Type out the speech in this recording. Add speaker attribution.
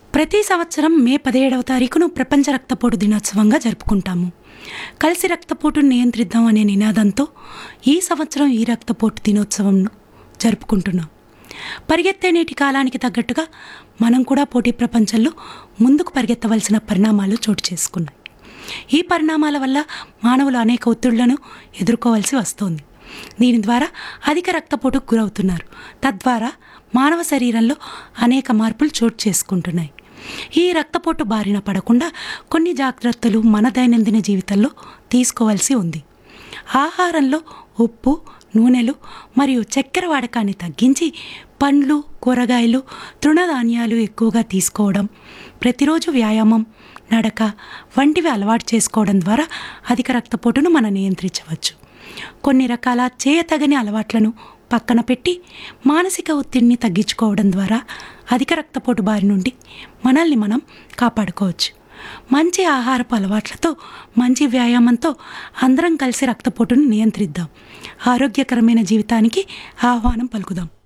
Speaker 1: ప్రతి సంవత్సరం మే పదిహేడవ తారీఖును ప్రపంచ రక్తపోటు దినోత్సవంగా జరుపుకుంటాము కలిసి రక్తపోటును నియంత్రిద్దాం అనే నినాదంతో ఈ సంవత్సరం ఈ రక్తపోటు దినోత్సవంను జరుపుకుంటున్నాం పరిగెత్తే నేటి కాలానికి తగ్గట్టుగా మనం కూడా పోటీ ప్రపంచంలో ముందుకు పరిగెత్తవలసిన పరిణామాలు చోటు చేసుకున్నాయి ఈ పరిణామాల వల్ల మానవులు అనేక ఒత్తిళ్లను ఎదుర్కోవాల్సి వస్తోంది దీని ద్వారా అధిక రక్తపోటుకు గురవుతున్నారు తద్వారా మానవ శరీరంలో అనేక మార్పులు చోటు చేసుకుంటున్నాయి ఈ రక్తపోటు బారిన పడకుండా కొన్ని జాగ్రత్తలు మన దైనందిన జీవితంలో తీసుకోవాల్సి ఉంది ఆహారంలో ఉప్పు నూనెలు మరియు చక్కెర వాడకాన్ని తగ్గించి పండ్లు కూరగాయలు తృణధాన్యాలు ఎక్కువగా తీసుకోవడం ప్రతిరోజు వ్యాయామం నడక వంటివి అలవాటు చేసుకోవడం ద్వారా అధిక రక్తపోటును మనం నియంత్రించవచ్చు కొన్ని రకాల చేయతగని అలవాట్లను పక్కన పెట్టి మానసిక ఒత్తిడిని తగ్గించుకోవడం ద్వారా అధిక రక్తపోటు బారి నుండి మనల్ని మనం కాపాడుకోవచ్చు మంచి ఆహారపు అలవాట్లతో మంచి వ్యాయామంతో అందరం కలిసి రక్తపోటును నియంత్రిద్దాం ఆరోగ్యకరమైన జీవితానికి ఆహ్వానం పలుకుదాం